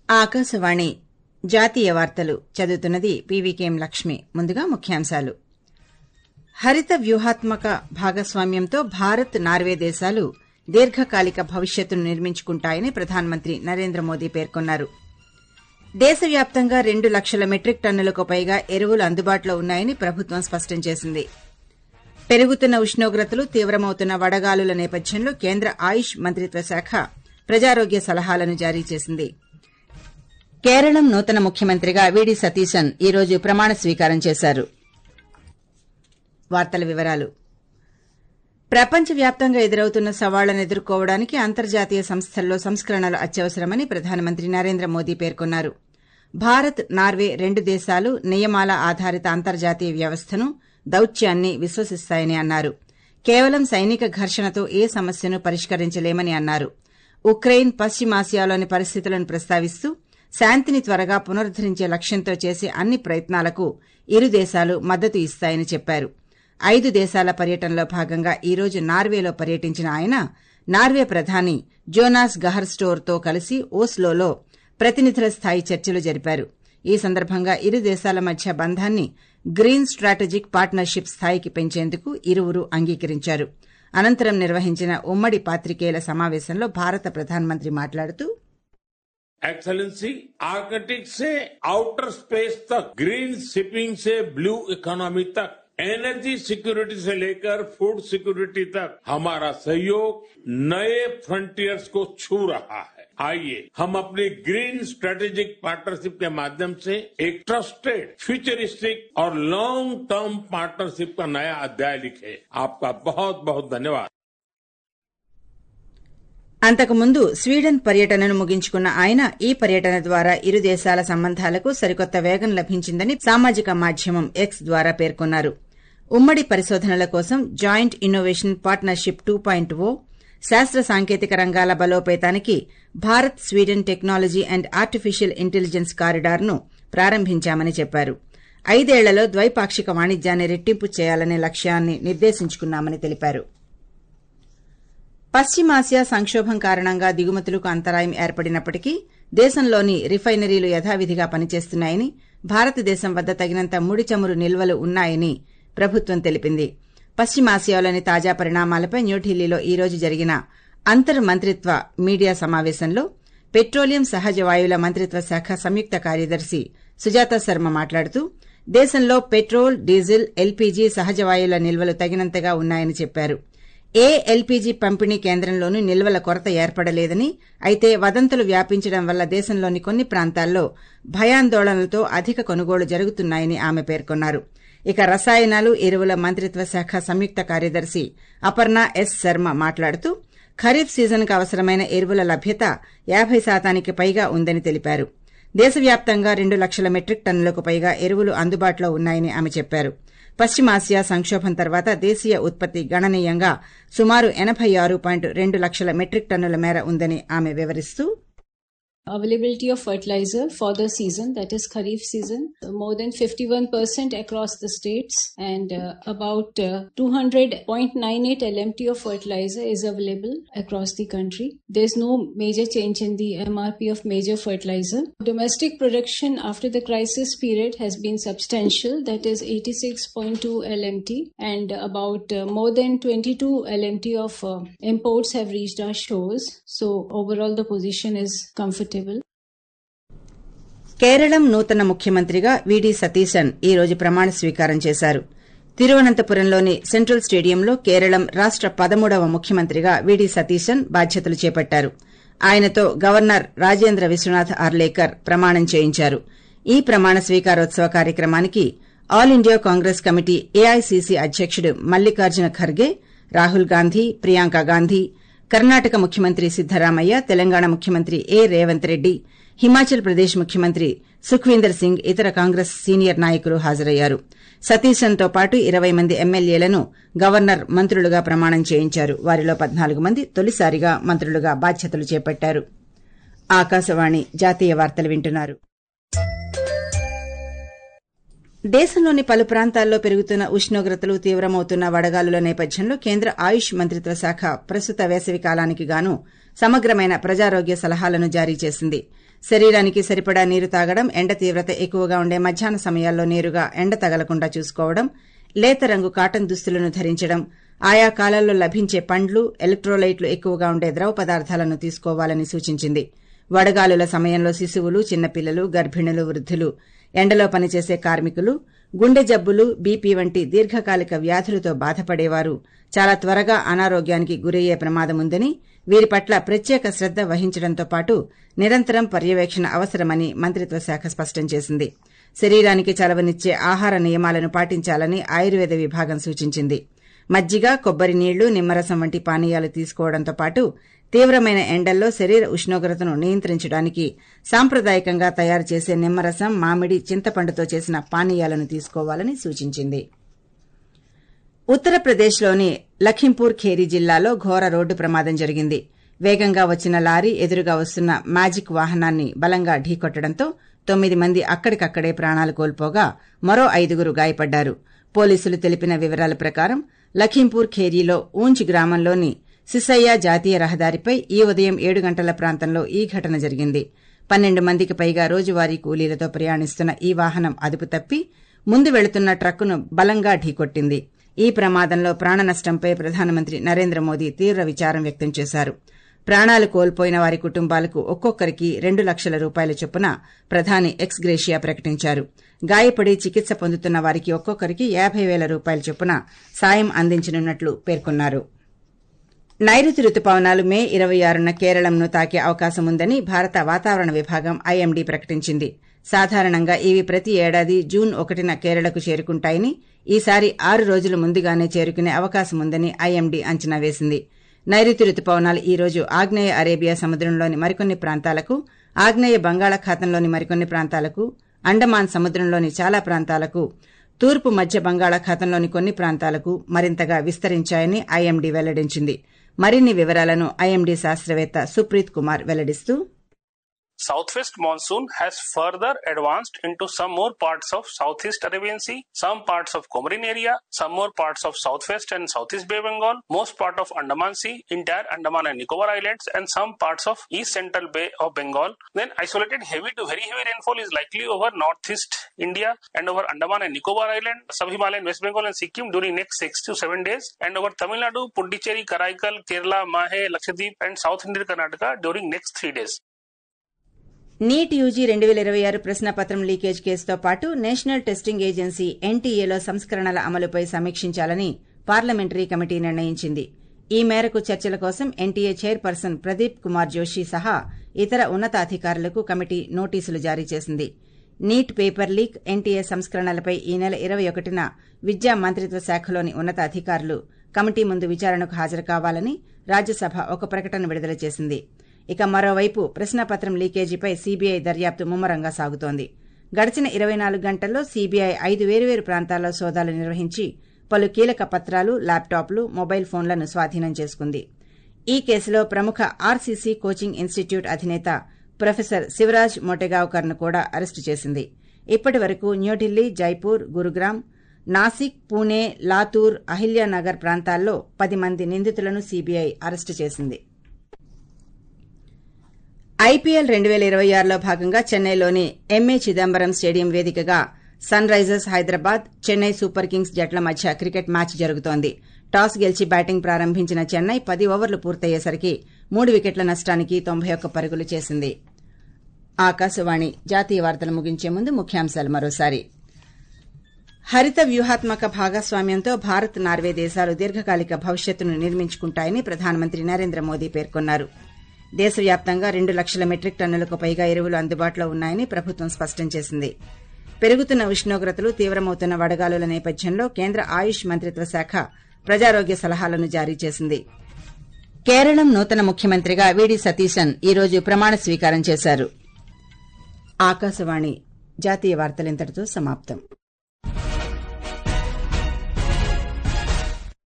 ఆకాశవాణి జాతీయ వార్తలు చదువుతున్నది పీవీకేఎం లక్ష్మి ముందుగా ముఖ్యాంశాలు హరిత వ్యూహాత్మక భాగస్వామ్యంతో భారత్ నార్వే దేశాలు దీర్ఘకాలిక భవిష్యత్తును నిర్మించుకుంటాయని ప్రధానమంత్రి నరేంద్ర మోదీ పేర్కొన్నారు దేశవ్యాప్తంగా రెండు లక్షల మెట్రిక్ టన్నులకు పైగా ఎరువులు అందుబాటులో ఉన్నాయని ప్రభుత్వం స్పష్టం చేసింది పెరుగుతున్న ఉష్ణోగ్రతలు తీవ్రమవుతున్న వడగాలుల నేపథ్యంలో కేంద్ర ఆయుష్ మంత్రిత్వ శాఖ ప్రజారోగ్య సలహాలను జారీ చేసింది కేరళం నూతన ముఖ్యమంత్రిగా వీడి సతీశన్ ఈ రోజు ప్రమాణ స్వీకారం చేశారు వార్తల వివరాలు ప్రపంచవ్యాప్తంగా ఎదురవుతున్న సవాళ్లను ఎదుర్కోవడానికి అంతర్జాతీయ సంస్థల్లో సంస్కరణలు అత్యవసరమని ప్రధానమంత్రి నరేంద్ర మోదీ పేర్కొన్నారు భారత్ నార్వే రెండు దేశాలు నియమాల ఆధారిత అంతర్జాతీయ వ్యవస్థను దౌత్యాన్ని విశ్వసిస్తాయని అన్నారు కేవలం సైనిక ఘర్షణతో ఏ సమస్యను పరిష్కరించలేమని అన్నారు ఉక్రెయిన్ పశ్చిమాసియాలోని పరిస్థితులను ప్రస్తావిస్తూ శాంతిని త్వరగా పునరుద్దరించే లక్ష్యంతో చేసే అన్ని ప్రయత్నాలకు ఇరు దేశాలు మద్దతు ఇస్తాయని చెప్పారు ఐదు దేశాల పర్యటనలో భాగంగా ఈ రోజు నార్వేలో పర్యటించిన ఆయన నార్వే ప్రధాని జోనాస్ గహర్స్టోర్తో కలిసి ఓస్లోలో ప్రతినిధుల స్థాయి చర్చలు జరిపారు ఈ సందర్భంగా ఇరు దేశాల మధ్య బంధాన్ని గ్రీన్ స్ట్రాటజిక్ పార్ట్నర్షిప్ స్థాయికి పెంచేందుకు ఇరువురు అంగీకరించారు అనంతరం నిర్వహించిన ఉమ్మడి పాత్రికేయుల సమావేశంలో భారత ప్రధానమంత్రి మాట్లాడుతూ एक्सलेंसी आर्कटिक से आउटर स्पेस तक ग्रीन शिपिंग से ब्लू इकोनॉमी तक एनर्जी सिक्योरिटी से लेकर फूड सिक्योरिटी तक हमारा सहयोग नए फ्रंटियर्स को छू रहा है आइए हम अपनी ग्रीन स्ट्रेटेजिक पार्टनरशिप के माध्यम से एक ट्रस्टेड फ्यूचरिस्टिक और लॉन्ग टर्म पार्टनरशिप का नया अध्याय लिखे आपका बहुत बहुत धन्यवाद అంతకుముందు స్వీడన్ పర్యటనను ముగించుకున్న ఆయన ఈ పర్యటన ద్వారా ఇరు దేశాల సంబంధాలకు సరికొత్త వేగం లభించిందని సామాజిక మాధ్యమం ఎక్స్ ద్వారా పేర్కొన్నారు ఉమ్మడి పరిశోధనల కోసం joint innovation partnership two point O శాస్త్ర సాంకేతిక రంగాల బలోపేతానికి Bharat Sweden technology and artificial intelligence కారిడార్ను ప్రారంభించామని చెప్పారు ఐదేళ్లలో ద్వైపాక్షిక వాణిజ్యాన్ని రెట్టింపు చేయాలనే లక్ష్యాన్ని నిర్దేశించుకున్నామని తెలిపారు పశ్చిమాసియా సంక్షోభం కారణంగా దిగుమతులకు అంతరాయం ఏర్పడినప్పటికీ దేశంలోని రిఫైనరీలు యథావిధిగా పనిచేస్తున్నాయని భారతదేశం వద్ద తగినంత ముడి చమురు నిల్వలు ఉన్నాయని ప్రభుత్వం తెలిపింది పశ్చిమాసియాలోని తాజా పరిణామాలపై న్యూఢిల్లీలో ఈ రోజు జరిగిన అంతర్ మంత్రిత్వ మీడియా సమావేశంలో పెట్రోలియం సహజ వాయువుల మంత్రిత్వ శాఖ సంయుక్త కార్యదర్శి సుజాత శర్మ మాట్లాడుతూ దేశంలో పెట్రోల్ డీజిల్ ఎల్పీజీ సహజ వాయువుల నిల్వలు తగినంతగా ఉన్నాయని చెప్పారు ఏ ఎల్పీజీ పంపిణీ కేంద్రంలోనూ నిల్వల కొరత ఏర్పడలేదని అయితే వదంతులు వ్యాపించడం వల్ల దేశంలోని కొన్ని ప్రాంతాల్లో భయాందోళనలతో అధిక కొనుగోలు జరుగుతున్నాయని ఆమె పేర్కొన్నారు ఇక రసాయనాలు ఎరువుల మంత్రిత్వ శాఖ సంయుక్త కార్యదర్శి అపర్ణ ఎస్ శర్మ మాట్లాడుతూ ఖరీఫ్ సీజన్కు అవసరమైన ఎరువుల లభ్యత యాబై శాతానికి పైగా ఉందని తెలిపారు దేశవ్యాప్తంగా రెండు లక్షల మెట్రిక్ టన్నులకు పైగా ఎరువులు అందుబాటులో ఉన్నాయని ఆమె చెప్పారు పశ్చిమాసియా సంక్షోభం తర్వాత దేశీయ ఉత్పత్తి గణనీయంగా సుమారు ఎనబై ఆరు పాయింట్ రెండు లక్షల మెట్రిక్ టన్నుల మేర ఉందని ఆమె వివరిస్తూ availability of fertilizer for the season that is kharif season more than 51% across the states and uh, about uh, 200.98 lmt of fertilizer is available across the country there's no major change in the mrp of major fertilizer domestic production after the crisis period has been substantial that is 86.2 lmt and about uh, more than 22 lmt of imports have reached our shores so overall the position is comfortable కేరళం నూతన ముఖ్యమంత్రిగా వీడి సతీశన్ ఈ రోజు ప్రమాణ స్వీకారం చేశారు తిరువనంతపురంలోని central స్టేడియంలో కేరళం రాష్ట పదమూడవ ముఖ్యమంత్రిగా వీడి సతీశన్ బాధ్యతలు చేపట్టారు ఆయనతో గవర్నర్ రాజేంద్ర విశ్వనాథ్ ఆర్లేకర్ ప్రమాణం చేయించారు ఈ ప్రమాణ స్వీకారోత్సవ కార్యక్రమానికి all India Congress committee AICC అధ్యకుడు మల్లికార్జున ఖర్గే రాహుల్ గాంధీ ప్రియాంక గాంధీ కర్ణాటక ముఖ్యమంత్రి సిద్దరామయ్య తెలంగాణ ముఖ్యమంత్రి ఏ రేవంత్ రెడ్డి హిమాచల్ ప్రదేశ్ ముఖ్యమంత్రి సుఖ్వీందర్ సింగ్ ఇతర కాంగ్రెస్ సీనియర్ నాయకులు హాజరయ్యారు సతీశన్తో పాటు ఇరవై మంది ఎమ్మెల్యేలను గవర్నర్ మంత్రులుగా ప్రమాణం చేయించారు వారిలో పద్నాలుగు మంది తొలిసారిగా మంత్రులుగా బాధ్యతలు చేపట్టారు ఆకాశవాణి జాతీయ వార్తలు వింటున్నారు దేశంలోని పలు ప్రాంతాల్లో పెరుగుతున్న ఉష్ణోగ్రతలు తీవ్రమవుతున్న వడగాలుల నేపథ్యంలో కేంద్ర ఆయుష్ మంత్రిత్వ శాఖ ప్రస్తుత వేసవి కాలానికి గాను సమగ్రమైన ప్రజారోగ్య సలహాలను జారీ చేసింది శరీరానికి సరిపడా నీరు తాగడం ఎండ తీవ్రత ఎక్కువగా ఉండే మధ్యాహ్న సమయాల్లో నేరుగా ఎండ తగలకుండా చూసుకోవడం లేత రంగు కాటన్ దుస్తులను ధరించడం ఆయా కాలాల్లో లభించే పండ్లు ఎలక్ట్రోలైట్లు ఎక్కువగా ఉండే ద్రవ పదార్థాలను తీసుకోవాలని సూచించింది వడగాలుల సమయంలో శిశువులు చిన్నపిల్లలు గర్భిణులు వృద్ధులు ఎండలో పనిచేసే కార్మికులు గుండె జబ్బులు బీపీ వంటి దీర్ఘకాలిక వ్యాధులతో బాధపడేవారు చాలా త్వరగా అనారోగ్యానికి గురయ్యే ప్రమాదముందని వీరి పట్ల ప్రత్యేక శ్రద్ద వహించడంతో పాటు నిరంతరం పర్యవేక్షణ అవసరమని మంత్రిత్వ శాఖ స్పష్టం చేసింది శరీరానికి చలవనిచ్చే ఆహార నియమాలను పాటించాలని ఆయుర్వేద విభాగం సూచించింది మజ్జిగ కొబ్బరి నీళ్లు నిమ్మరసం వంటి పానీయాలు తీసుకోవడంతో పాటు తీవ్రమైన ఎండల్లో శరీర ఉష్ణోగ్రతను నియంత్రించడానికి సాంప్రదాయకంగా తయారు చేసే నిమ్మరసం మామిడి చింతపండుతో చేసిన పానీయాలను తీసుకోవాలని సూచించింది ఉత్తరప్రదేశ్లోని లఖింపూర్ ఖేరీ జిల్లాలో ఘోర రోడ్డు ప్రమాదం జరిగింది వేగంగా వచ్చిన లారీ ఎదురుగా వస్తున్న మ్యాజిక్ వాహనాన్ని బలంగా ఢీకొట్టడంతో తొమ్మిది మంది అక్కడికక్కడే ప్రాణాలు కోల్పోగా మరో ఐదుగురు గాయపడ్డారు పోలీసులు తెలిపిన వివరాల ప్రకారం లఖింపూర్ ఖేరీలో ఊంచ్ గ్రామంలోని సిసయ్య జాతీయ రహదారిపై ఈ ఉదయం ఏడు గంటల ప్రాంతంలో ఈ ఘటన జరిగింది పన్నెండు మందికి పైగా రోజువారీ కూలీలతో ప్రయాణిస్తున్న ఈ వాహనం అదుపు తప్పి ముందు వెళుతున్న ట్రక్కును బలంగా ఢీకొట్టింది ఈ ప్రమాదంలో ప్రాణ నష్టంపై ప్రధానమంత్రి నరేంద్ర మోదీ తీవ్ర విచారం వ్యక్తం చేశారు ప్రాణాలు కోల్పోయిన వారి కుటుంబాలకు ఒక్కొక్కరికి రెండు లక్షల రూపాయల చొప్పున ప్రధాని ఎక్స్ గ్రేషియా ప్రకటించారు గాయపడి చికిత్స పొందుతున్న వారికి ఒక్కొక్కరికి యాబై వేల రూపాయల చొప్పున సాయం అందించనున్నట్లు పేర్కొన్నారు నైరుతి రుతుపవనాలు మే ఇరవై ఆరున కేరళంను తాకే అవకాశం ఉందని భారత వాతావరణ విభాగం ఐఎండీ ప్రకటించింది సాధారణంగా ఇవి ప్రతి ఏడాది జూన్ ఒకటిన కేరళకు చేరుకుంటాయని ఈసారి ఆరు రోజులు ముందుగానే చేరుకునే అవకాశం ఉందని ఐఎండీ అంచనా వేసింది నైరుతి రుతుపవనాలు ఈ రోజు ఆగ్నేయ అరేబియా సముద్రంలోని మరికొన్ని ప్రాంతాలకు ఆగ్నేయ బంగాళాఖాతంలోని మరికొన్ని ప్రాంతాలకు అండమాన్ సముద్రంలోని చాలా ప్రాంతాలకు తూర్పు మధ్య బంగాళాఖాతంలోని కొన్ని ప్రాంతాలకు మరింతగా విస్తరించాయని ఐఎండీ వెల్లడించింది మరిన్ని వివరాలను ఐఎండీ శాస్త్రవేత్త సుప్రీత్ కుమార్ వెల్లడిస్తూ Southwest monsoon has further advanced into some more parts of Southeast Arabian Sea, some parts of Comorin area, some more parts of Southwest and Southeast Bay Bengal, most part of Andaman Sea, entire Andaman and Nicobar Islands, and some parts of East Central Bay of Bengal. Then isolated heavy to very heavy rainfall is likely over Northeast India and over Andaman and Nicobar Island, Sub-Himalayan West Bengal and Sikkim during next six to seven days, and over Tamil Nadu, Puducherry, Karaikal, Kerala, Mahe, Lakshadweep, and South Indian Karnataka during next three days. NEET UG రెండు వేల ఇరవై ఆరు ప్రశ్నపత్రం leakage కేసుతో పాటు national testing agency ఎన్టీఏలో సంస్కరణల అమలుపై సమీక్షించాలని parliamentary committee నిర్ణయించింది ఈ మేరకు చర్చల కోసం ఎన్టీఏ చైర్పర్సన్ ప్రదీప్ కుమార్ జోషి సహా ఇతర ఉన్నతాధికారులకు కమిటీ నోటీసులు జారీ చేసింది నీట్ పేపర్ లీక్ ఎన్టీఏ సంస్కరణలపై ఈ నెల ఇరవై ఒకటిన విద్యా మంత్రిత్వ శాఖలోని ఉన్నతాధికారులు కమిటీ ముందు విచారణకు హాజరు కావాలని రాజ్యసభ ఒక ప్రకటన విడుదల చేసింది ఇక మరోవైపు ప్రశ్నపత్రం లీకేజీపై సీబీఐ దర్యాప్తు ముమ్మరంగా సాగుతోంది గడిచిన ఇరవై నాలుగు గంటల్లో సీబీఐ ఐదు వేరువేరు ప్రాంతాల్లో సోదాలు నిర్వహించి పలు కీలక పత్రాలు ల్యాప్టాప్లు మొబైల్ ఫోన్లను స్వాధీనం చేసుకుంది ఈ కేసులో ప్రముఖ ఆర్సీసీ కోచింగ్ ఇన్స్టిట్యూట్ అధినేత ప్రొఫెసర్ శివరాజ్ మొటెగావ్కర్ను కూడా అరెస్టు చేసింది ఇప్పటి వరకు న్యూఢిల్లీ జైపూర్ గురుగ్రామ్ నాసిక్ పూణే లాతూర్ అహిల్యానగర్ ప్రాంతాల్లో పది మంది నిందితులను సీబీఐ అరెస్టు చేసింది ఐపీఎల్ రెండు వేల ఇరవై ఆరులో భాగంగా చెన్నైలోని ఎంఏ చిదంబరం స్టేడియం వేదికగా Sunrisers Hyderabad Chennai Super Kings జట్ల మధ్య క్రికెట్ మ్యాచ్ జరుగుతోంది టాస్ గెలిచి బ్యాటింగ్ ప్రారంభించిన చెన్నై పది ఓవర్లు పూర్తయ్యేసరికి మూడు వికెట్ల నష్టానికి తొంభై ఒక్క పరుగులు చేసింది ఆకాశవాణి జాతీయ వార్తలు ముగించే ముందు ముఖ్యాంశాలు మరోసారి హరిత వ్యూహాత్మక భాగస్వామ్యంతో భారత్ నార్వే దేశాలు దీర్ఘకాలిక భవిష్యత్తును నిర్మించుకుంటాయని ప్రధానమంత్రి నరేంద్ర మోదీ పేర్కొన్నారు దేశవ్యాప్తంగా రెండు లక్షల మెట్రిక్ టన్నులకు పైగా ఎరువులు అందుబాటులో ఉన్నాయని ప్రభుత్వం స్పష్టం చేసింది పెరుగుతున్న ఉష్ణోగ్రతలు తీవ్రమవుతున్న వడగాలుల నేపథ్యంలో కేంద్ర ఆయుష్ మంత్రిత్వ శాఖ ప్రజారోగ్య సలహాలను జారీ చేసింది కేరళం నూతన ముఖ్యమంత్రిగా వీడి సతీశన్ ఈ రోజు ప్రమాణ స్వీకారం చేశారు ఆకాశవాణి జాతీయ వార్తలింతటితో సమాప్తం